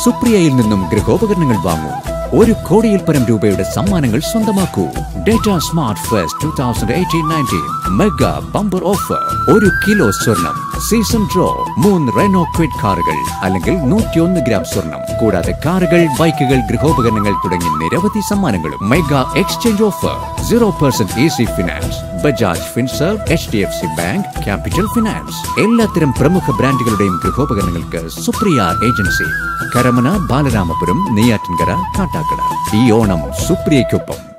സുപ്രിയയിൽ നിന്നും ഗൃഹോപകരണങ്ങൾ വാങ്ങൂ ഒരു കോടിയിൽ പരം രൂപയുടെ സമ്മാനങ്ങൾ സ്വന്തമാക്കൂ data smart fest two thousand eighteen nineteen mega bumper offer ഒരു കിലോ സ്വർണം സീസൺ ഡ്രോ മൂന്ന് റെനോ ക്വിഡ് കാറുകൾ അല്ലെങ്കിൽ നൂറ്റിയൊന്ന് ഗ്രാം സ്വർണം കൂടാതെ കാറുകൾ ബൈക്കുകൾ ഗൃഹോപകരണങ്ങൾ തുടങ്ങി നിരവധി സമ്മാനങ്ങളും mega exchange offer zero percent easy finance Bajaj Finserv H D F C bank capital finance എല്ലാത്തരം പ്രമുഖ ബ്രാൻഡുകളുടെയും ഗൃഹോപകരണങ്ങൾക്ക് സുപ്രിയ ഏജൻസി കരമന ബാലരാമപുരം നെയ്യാറ്റിൻകര കാട്ടാക്കട ഈ ഓണം സുപ്രിയയ്ക്കൊപ്പം